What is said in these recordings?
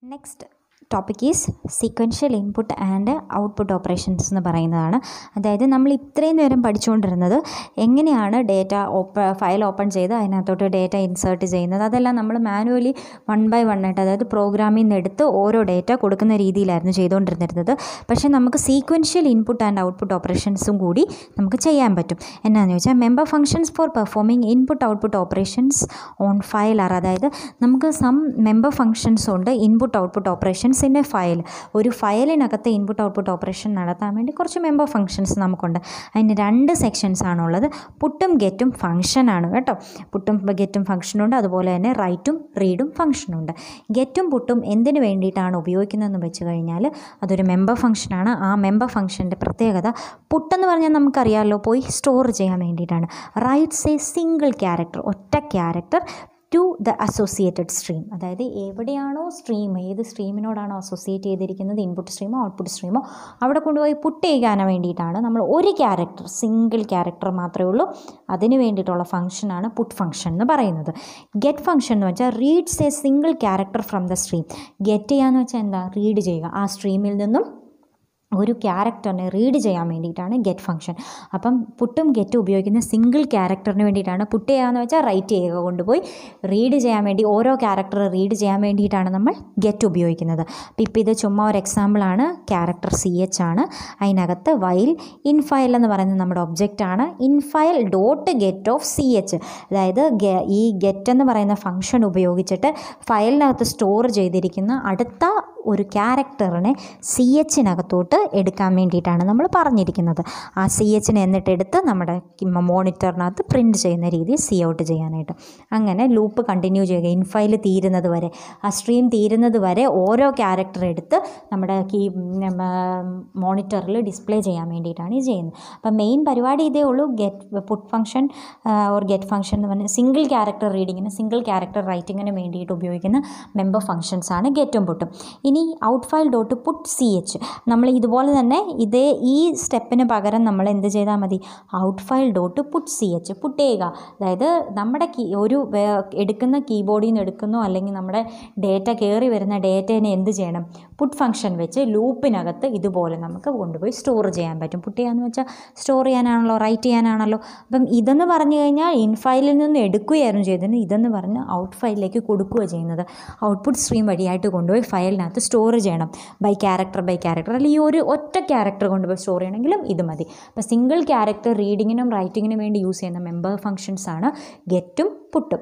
next topic is sequential input and output operations എന്ന് പറയുന്നതാണ് അതായത് നമ്മൾ ഇത്രയും നേരം പഠിച്ചുകൊണ്ടിരുന്നത് എങ്ങനെയാണ് ഡേറ്റ ഓപ്പ ഫയൽ ഓപ്പൺ ചെയ്ത് അതിനകത്തോട്ട് ഡേറ്റ ഇൻസേർട്ട് ചെയ്യുന്നത് അതെല്ലാം നമ്മൾ മാനുവലി വൺ ബൈ വൺ ആയിട്ട് അതായത് പ്രോഗ്രാമിൽ നിന്ന് എടുത്ത് ഓരോ ഡേറ്റ കൊടുക്കുന്ന രീതിയിലായിരുന്നു ചെയ്തുകൊണ്ടിരുന്നിരുന്നത് പക്ഷേ നമുക്ക് സീക്വൻഷ്യൽ ഇൻപുട്ട് ആൻഡ് ഔട്ട്പുട്ട് ഓപ്പറേഷൻസും കൂടി നമുക്ക് ചെയ്യാൻ പറ്റും എന്നാന്ന് ചോദിച്ചാൽ member functions for performing input output operations on file are അതായത് നമുക്ക് സം മെമ്പർ ഫങ്ഷൻസ് ഉണ്ട് input output operations in a file ഒരു ഫയലിനകത്ത് ഇൻപുട്ട് ഔട്ട്പുട്ട് ഓപ്പറേഷൻ നടത്താൻ വേണ്ടി കുറച്ച് മെമ്പർ ഫങ്ഷൻസ് നമുക്കുണ്ട് അതിന് രണ്ട് സെക്ഷൻസ് ആണുള്ളത് പുട്ടും ഗെറ്റും ഫങ്ഷനാണ് കേട്ടോ പുട്ടും ഗെറ്റും ഫങ്ഷനുണ്ട് അതുപോലെ തന്നെ റൈറ്റും റീഡും ഫങ്ഷനുണ്ട് ഗെറ്റും പുട്ടും എന്തിനു വേണ്ടിയിട്ടാണ് ഉപയോഗിക്കുന്നതെന്ന് വെച്ച് കഴിഞ്ഞാൽ അതൊരു മെമ്പർ ഫങ്ഷനാണ് ആ മെമ്പർ ഫങ്ഷൻ്റെ പ്രത്യേകത പുട്ടെന്ന് പറഞ്ഞാൽ നമുക്കറിയാമല്ലോ പോയി സ്റ്റോർ ചെയ്യാൻ വേണ്ടിയിട്ടാണ് റൈറ്റ്സ് എ സിംഗിൾ ക്യാരക്ടർ ഒറ്റ character to the associated stream അതായത് എവിടെയാണോ സ്ട്രീം ഏത് സ്ട്രീമിനോടാണോ അസോസിയേറ്റ് ചെയ്തിരിക്കുന്നത് ഇൻപുട്ട് സ്ട്രീമോ ഔട്ട്പുട്ട് സ്ട്രീമോ അവിടെ കൊണ്ടുപോയി പുട്ട് ചെയ്യാൻ വേണ്ടിയിട്ടാണ് നമ്മൾ ഒരു ക്യാരക്ടർ സിംഗിൾ ക്യാരക്ടർ മാത്രമേ ഉള്ളൂ അതിന് വേണ്ടിയിട്ടുള്ള ഫംഗ്ഷനാണ് പുട്ട് ഫംഗ്ഷൻ എന്ന് പറയുന്നത് ഗെറ്റ് ഫംഗ്ഷൻ എന്ന് വെച്ചാൽ reads a single character from the stream get ചെയ്യാന്ന് വെച്ചാൽ എന്താ റീഡ് ചെയ്യുക ആ സ്ട്രീമിൽ നിന്നും ഒരു ക്യാരക്ടറിനെ റീഡ് ചെയ്യാൻ വേണ്ടിയിട്ടാണ് ഗെറ്റ് ഫംഗ്ഷൻ അപ്പം പുട്ടും ഗെറ്റും ഉപയോഗിക്കുന്ന സിംഗിൾ ക്യാരക്ടറിന് വേണ്ടിയിട്ടാണ് പുട്ട് ചെയ്യാന്ന് വെച്ചാൽ റൈറ്റ് ചെയ്യുക കൊണ്ടുപോയി റീഡ് ചെയ്യാൻ വേണ്ടി ഓരോ ക്യാരക്ടർ റീഡ് ചെയ്യാൻ വേണ്ടിയിട്ടാണ് നമ്മൾ ഗെറ്റ് ഉപയോഗിക്കുന്നത് അപ്പം ഇപ്പോൾ ഇത് ചുമ്മാ ഒരു എക്സാമ്പിളാണ് ക്യാരക്ടർ സി എച്ച് ആണ് അതിനകത്ത് വൈൽ ഇൻഫയൽ എന്ന് പറയുന്നത് നമ്മുടെ ഒബ്ജക്റ്റാണ് infile dot get of C H അതായത് ഈ ഗെറ്റ് എന്ന് പറയുന്ന ഫംഗ്ഷൻ ഉപയോഗിച്ചിട്ട് ഫയലിനകത്ത് സ്റ്റോർ ചെയ്തിരിക്കുന്ന അടുത്ത ഒരു ക്യാരക്ടറിനെ സി എച്ചിനകത്തോട്ട് എടുക്കാൻ വേണ്ടിയിട്ടാണ് നമ്മൾ പറഞ്ഞിരിക്കുന്നത് ആ സി എച്ചിനെ എന്നിട്ട് എടുത്ത് നമ്മുടെ മോണിറ്ററിനകത്ത് പ്രിൻറ്റ് ചെയ്യുന്ന രീതിയിൽ സി ഔട്ട് ചെയ്യാനായിട്ട് അങ്ങനെ ലൂപ്പ് കണ്ടിന്യൂ ചെയ്യുക ഇൻഫൈൽ തീരുന്നത് വരെ ആ സ്ട്രീം തീരുന്നത് വരെ ഓരോ ക്യാരക്ടർ എടുത്ത് നമ്മുടെ കീ മോണിറ്ററിൽ ഡിസ്പ്ലേ ചെയ്യാൻ വേണ്ടിയിട്ടാണ് ഇത് ചെയ്യുന്നത് അപ്പം മെയിൻ പരിപാടി ഇതേ ഉള്ളൂ get put function or get function എന്ന് പറഞ്ഞാൽ സിംഗിൾ ക്യാരക്ടർ റീഡിങ്ങിന് സിംഗിൾ ക്യാരക്ടർ റൈറ്റിങ്ങിന് വേണ്ടിയിട്ട് ഉപയോഗിക്കുന്ന മെമ്പർ ഫംഗ്ഷൻസ് ആണ് ഗെറ്റും പുട്ടും ഇനി out file dot put C H നമ്മൾ ഇതുപോലെ തന്നെ ഇതേ ഈ സ്റ്റെപ്പിന് പകരം നമ്മൾ എന്ത് ചെയ്താൽ മതി out file dot put C H put ചെയ്യുക അതായത് നമ്മുടെ കീ ഒരു എടുക്കുന്ന കീബോർഡിൽ നിന്ന് എടുക്കുന്നോ അല്ലെങ്കിൽ നമ്മുടെ ഡേറ്റ കയറി വരുന്ന ഡേറ്റേനെ എന്ത് ചെയ്യണം പുട്ട് ഫംഗ്ഷൻ വെച്ച് ലൂപ്പിനകത്ത് ഇതുപോലെ നമുക്ക് കൊണ്ടുപോയി സ്റ്റോർ ചെയ്യാൻ പറ്റും പുട്ട് ചെയ്യാന്ന് വെച്ചാൽ സ്റ്റോർ ചെയ്യാനാണല്ലോ റൈറ്റ് ചെയ്യാനാണല്ലോ അപ്പം ഇതെന്ന് പറഞ്ഞു കഴിഞ്ഞാൽ ഇൻ ഫയലിൽ നിന്ന് എടുക്കുകയായിരുന്നു ചെയ്തത് ഇതെന്ന് പറഞ്ഞ് ഔട്ട് ഫയലിലേക്ക് കൊടുക്കുകയാണ് ചെയ്യുന്നത് ഔട്ട്പുട്ട് സ്ട്രീം വഴിയായിട്ട് കൊണ്ടുപോയി ഫയലിനകത്ത് സ്റ്റോർ ചെയ്യണം ബൈ ക്യാരക്ടർ ബൈ ക്യാരക്ടർ അല്ലെങ്കിൽ ഈ ഒരു ഒറ്റ ക്യാരക്ടർ കൊണ്ടുപോയി സ്റ്റോർ ചെയ്യണമെങ്കിലും ഇത് മതി അപ്പോൾ സിംഗിൾ ക്യാരക്ടർ റീഡിങ്ങിനും റൈറ്റിങ്ങിനും വേണ്ടി യൂസ് ചെയ്യുന്ന മെമ്പർ ഫങ്ഷൻസ് ആണ് ഗെറ്റും പുട്ടും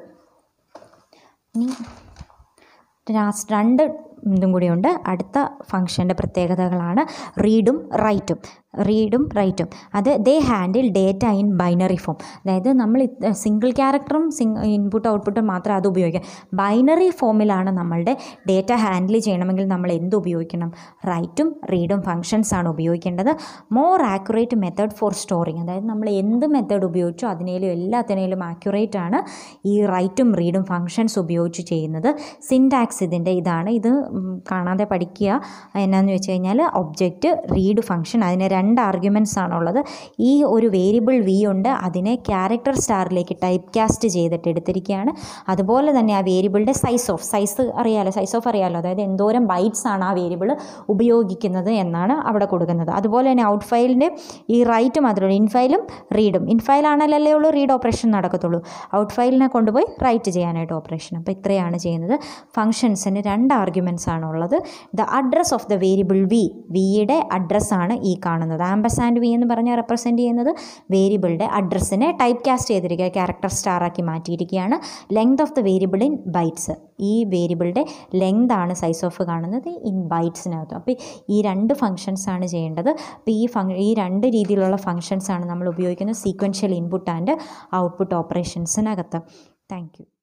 ഇനി ലാസ്റ്റ് രണ്ട് ഇതും കൂടിയുണ്ട് അടുത്ത ഫംഗ്ഷൻ്റെ പ്രത്യേകതകളാണ് റീഡും റൈറ്റും റീഡും റൈറ്റും അത് they handle data in binary form അതായത് നമ്മൾ സിംഗിൾ ക്യാരക്ടറും സിംഗ് ഇൻപുട്ട് ഔട്ട്പുട്ടും മാത്രം അത് ഉപയോഗിക്കാം ബൈനറി ഫോമിലാണ് നമ്മളുടെ ഡേറ്റ ഹാൻഡിൽ ചെയ്യണമെങ്കിൽ നമ്മൾ എന്ത് ഉപയോഗിക്കണം റൈറ്റും റീഡും ഫങ്ഷൻസ് ആണ് ഉപയോഗിക്കേണ്ടത് more accurate method for storing അതായത് നമ്മൾ എന്ത് മെത്തേഡ് ഉപയോഗിച്ചോ അതിനേലും എല്ലാത്തിനേലും ആക്യുറേറ്റ് ആണ് ഈ റൈറ്റും റീഡും ഫങ്ഷൻസ് ഉപയോഗിച്ച് ചെയ്യുന്നത് സിൻടാക്സ് ഇതിൻ്റെ ഇതാണ് ഇത് കാണാതെ പഠിക്കുക എന്നാന്ന് വെച്ച് കഴിഞ്ഞാൽ ഒബ്ജക്റ്റ് റീഡ് ഫംഗ്ഷൻ അതിന് രണ്ട് ആർഗ്യുമെൻറ്റ്സ് ആണുള്ളത് ഈ ഒരു വേരിയബിൾ വി ഉണ്ട് അതിനെ ക്യാരക്ടർ സ്റ്റാറിലേക്ക് ടൈപ്പ് കാസ്റ്റ് ചെയ്തിട്ട് എടുത്തിരിക്കുകയാണ് അതുപോലെ തന്നെ ആ വേരിയബിളിൻ്റെ സൈസ് ഓഫ് സൈസ് അറിയാലോ സൈസ് ഓഫ് അറിയാലോ അതായത് എന്തോരം ബൈറ്റ്സ് ആണ് ആ വേരിയബിൾ ഉപയോഗിക്കുന്നത് എന്നാണ് അവിടെ കൊടുക്കുന്നത് അതുപോലെ തന്നെ ഔട്ട് ഫയലിൻ്റെ ഈ റൈറ്റ് മാത്രമേ ഇൻഫയലും റീഡും ഇൻഫയൽ ആണല്ലേ ഉള്ളൂ റീഡ് ഓപ്പറേഷൻ നടക്കത്തുള്ളൂ ഔട്ട് ഫയലിനെ കൊണ്ടുപോയി റൈറ്റ് ചെയ്യാനായിട്ട് ഓപ്പറേഷൻ അപ്പോൾ ഇത്രയാണ് ചെയ്യുന്നത് ഫംഗ്ഷൻസിന് രണ്ട് ആർഗ്യുമെൻറ്റ്സ് ആണ് ഉള്ളത് the address of the variable V വിയുടെ അഡ്രസ്സാണ് ഈ കാണുന്നത് ആംബസാൻഡ് വി എന്ന് പറഞ്ഞാൽ റെപ്രസെൻറ്റ് ചെയ്യുന്നത് വേരിയബിളിൻ്റെ അഡ്രസ്സിനെ ടൈപ്പ് കാസ്റ്റ് ചെയ്തിരിക്കുക ക്യാരക്ടർ സ്റ്റാറാക്കി മാറ്റിയിരിക്കുകയാണ് length of the variable in bytes ഈ വേരിയബിളിൻ്റെ ലെങ്ത് ആണ് സൈസ് ഓഫ് കാണുന്നത് ഇൻ ബൈറ്റ്സിനകത്ത് അപ്പോൾ ഈ രണ്ട് ഫങ്ഷൻസ് ആണ് ചെയ്യേണ്ടത് അപ്പോൾ ഈ ഫങ് ഈ രണ്ട് രീതിയിലുള്ള ഫങ്ഷൻസ് ആണ് നമ്മൾ ഉപയോഗിക്കുന്നത് സീക്വൻഷ്യൽ ഇൻപുട്ട് ആൻഡ് ഔട്ട്പുട്ട് ഓപ്പറേഷൻസിനകത്ത് താങ്ക് യു